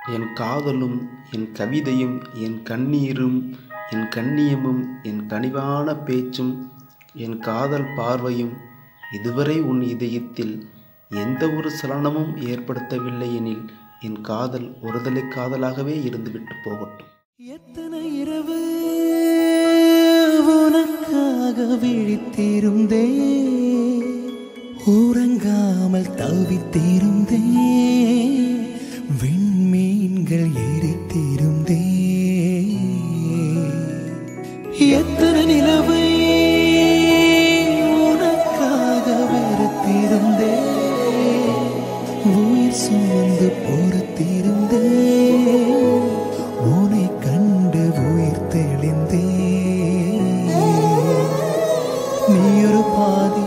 என் காதலும் என் கவிதையும் என் கண்ணீரும் என் கண்ணியமும் என் கனிவான பேச்சும் என் காதல் பார்வையும் இதுவரை உன் இதயத்தில் எந்த ஒரு சலனமும் ஏற்படுத்தவில்லை எனில் என் காதல் ஒருதலை காதலாகவே இருந்துவிட்டு போகட்டும் எத்தனை இரவு உனக்காக விழித்திருந்தே உறங்காமல் தவித்திருந்தே விண்மீன்கள் எரித்திருந்தே எத்தனை நிலவை உனக்காக வெறுத்திருந்தே உயிர் சுமந்து பொறுத்திருந்தே உனை கண்டு உயிர் தெளிந்தே நீ ஒரு பாதி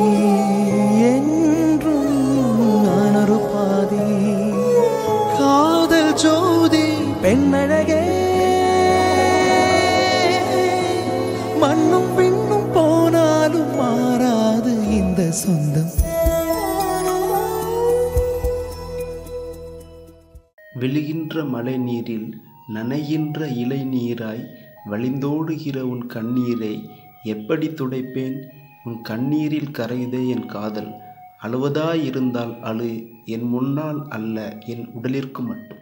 என்றும் நான் ஒரு பாதி காதல் ஜோதி பெண்ணழகே மண்ணும் பின்னும் போனாலும் மாறாது இந்த சொந்தம் விழுகின்ற மழை நீரில் நனைகின்ற இலை நீராய் வழிந்தோடுகிற உன் கண்ணீரை எப்படி துடைப்பேன் உன் கண்ணீரில் கரையுதே என் காதல் அழுவதாயிருந்தால் அழு என் முன்னால் அல்ல என் உடலிற்கு மட்டும்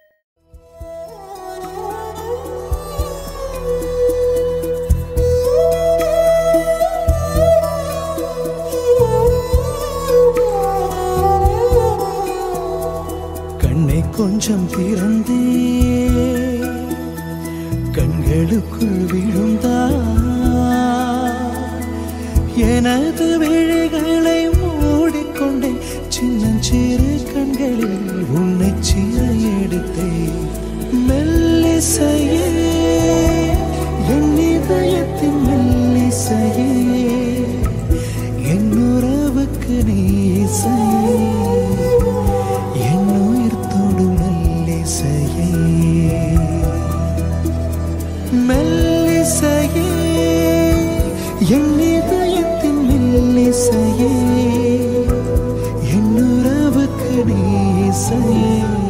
கண்ணை கொஞ்சம் திறந்தே கண்களுக்குள் விழுந்தா எனது விழிகளை மூடிக்கொண்டே சின்னஞ்சிறு கண்களில் உன்னை சீர எடுத்தேன் மெல்லிசையே என் இதயத்தின் மெல்லிசையே என் உறவுக்கு நீ இசையே என் உயிர் தொடும் மெல்லிசையே மெல்லிசையே என் இதயத்தின் மெல்லிசையே என் உறவுக்கு நீ இசையே